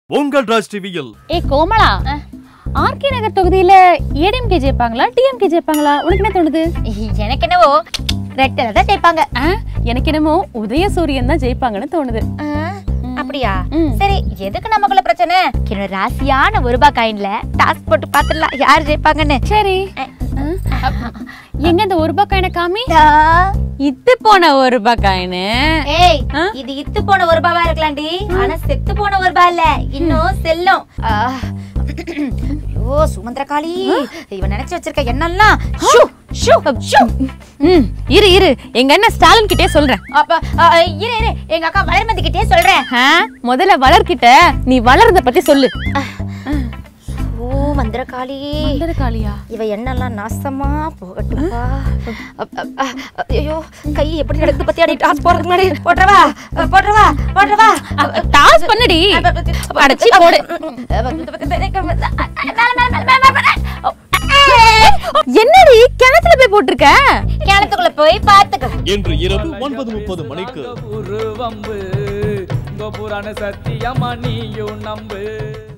உங்கள் ராஜ் டிவியில் ஏ கோமலா ஆர்கே நகர் தொகுதியில ஏடிஎம்கே ஜெயிப்பாங்களா டிஎம்கே ஜெயிப்பாங்களா உனக்கு என்ன தோணுது எனக்கு என்னவோ ரெட்டில் தான் ஜெயிப்பாங்க ஆ, எனக்கு என்னமோ உதயசூரியன் தான் ஜெயிப்பாங்கன்னு தோணுது ஆ, அப்படியா ம். சரி எதுக்கு நமக்குள்ள பிரச்சனை என்னோட ராசியான ஒரு ரூபாய் காயின்ல டாஸ் போட்டு பாத்துடலாம் யார் ஜெயிப்பாங்கன்னு சரி ஆ, எங்க இந்த ஒரு ரூபாய் காயினை காமி ஆ. இத்து போன ஒரு ரூபாய் காயினு ஏய் ஆ? இது இத்து போன ஒரு ரூபாவா இருக்கலாம்டி ஆனா செத்து போன ஒரு ரூபாய் இல்ல இன்னும் செல்லும் ஆ. ஐயோ சுமந்திரகாளி இவன் நினைச்சு வச்சிருக்க எண்ணெல்லாம் ஷூ, ஷூ, ஷூ. ம் இரு இரு எங்க அண்ணன் ஸ்டாலின் கிட்டே சொல்றேன் அப்ப ஆ, இரு இரு எங்க அக்கா வளர்மதி கிட்டே சொல்றேன் ஆ, முதல்ல வளர்கிட்ட நீ வளர்றத பத்தி சொல்லு ஓ மந்திரகாளி காளியா இவ எண்ணெல்லாம் நாசமா போகட்டும்பா அப், அப், அ, ஐயோ கை எப்படி நடக்குது பத்தியா நீ டாஸ் போடுறதுக்கு முன்னாடி போடுறவா போடுறவா போடுறவா டாஸ் பண்ணுடி அடச்சி போடு என்னடி கிணத்துல போய் போட்டிருக்க கிணத்துக்குள்ள போய் பாத்துக்க இன்று இரவு ஒன்பது முப்பது மணிக்கு ஊரு வம்பு கோபுரான சத்தியமா நீயும் நம்பு